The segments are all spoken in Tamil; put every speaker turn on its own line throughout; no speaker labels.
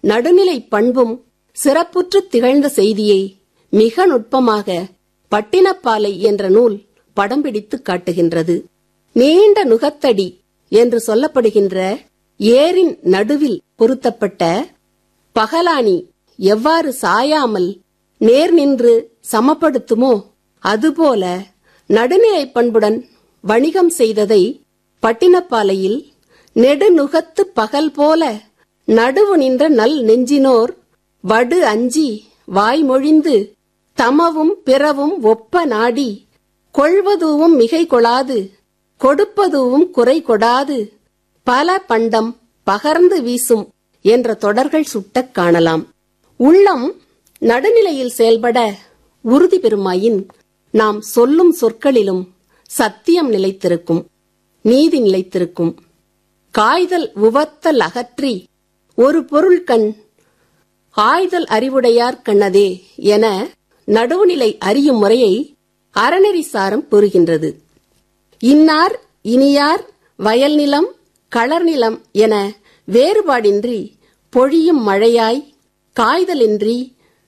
நடுநிலை பண்பும் சிறப்புற்று திகழ்ந்த செய்தியை மிக நுட்பமாக பட்டினப்பாலை என்ற நூல் படம் பிடித்து காட்டுகின்றது நீண்ட நுகத்தடி என்று சொல்லப்படுகின்ற ஏரின் நடுவில் பொருத்தப்பட்ட பகலானி எவ்வாறு சாயாமல் நேர் நின்று சமப்படுத்துமோ அதுபோல நடுநிலை பண்புடன் வணிகம் செய்ததை பட்டினப்பாலையில் நெடுநுகத்து பகல் போல நடுவு நின்ற நல் நெஞ்சினோர் வடு அஞ்சி வாய்மொழிந்து தமவும் பிறவும் ஒப்ப நாடி கொள்வதுவும் மிகை கொளாது கொடுப்பதுவும் குறை கொடாது பல பண்டம் பகர்ந்து வீசும் என்ற தொடர்கள் சுட்டக் காணலாம் உள்ளம் நடுநிலையில் செயல்பட உறுதி பெறுமாயின் நாம் சொல்லும் சொற்களிலும் சத்தியம் நிலைத்திருக்கும் நீதி நிலைத்திருக்கும் காய்தல் உவத்தல் அகற்றி ஒரு பொருள் கண் ஆய்தல் அறிவுடையார் கண்ணதே என நடுவுநிலை அறியும் முறையை அறநெறி சாரம் கூறுகின்றது இன்னார் இனியார் வயல் நிலம் களர் நிலம் என வேறுபாடின்றி பொழியும் மழையாய் காய்தலின்றி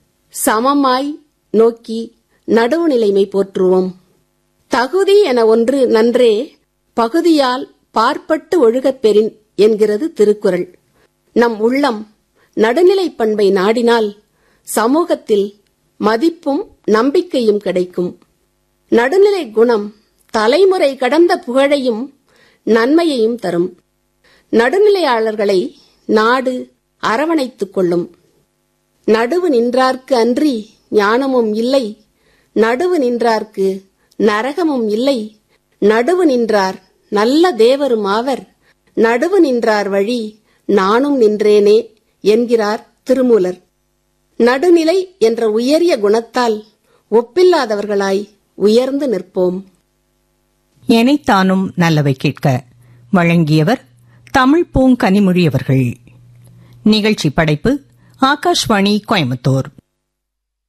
சமமாய் நோக்கி நடுவுநிலைமை போற்றுவோம் தகுதி என ஒன்று நன்றே பகுதியால் பார்ப்பட்டு ஒழுகப் பெறின் என்கிறது திருக்குறள் நம் உள்ளம் நடுநிலை பண்பை நாடினால் சமூகத்தில் மதிப்பும் நம்பிக்கையும் கிடைக்கும் நடுநிலை குணம் தலைமுறை கடந்த புகழையும் நன்மையையும் தரும் நடுநிலையாளர்களை நாடு அரவணைத்துக் கொள்ளும் நடுவு நின்றார்க்கு அன்றி ஞானமும் இல்லை நடுவு நின்றார்க்கு நரகமும் இல்லை நடுவு நின்றார் நல்ல தேவரும் ஆவர் நடுவு நின்றார் வழி நானும் நின்றேனே என்கிறார் திருமூலர் நடுநிலை என்ற உயரிய குணத்தால் ஒப்பில்லாதவர்களாய் உயர்ந்து நிற்போம்
எனைத்தானும் நல்லவை கேட்க வழங்கியவர் தமிழ் பூங்கனிமொழி அவர்கள் நிகழ்ச்சி படைப்பு ஆகாஷ்வாணி கோயம்புத்தூர்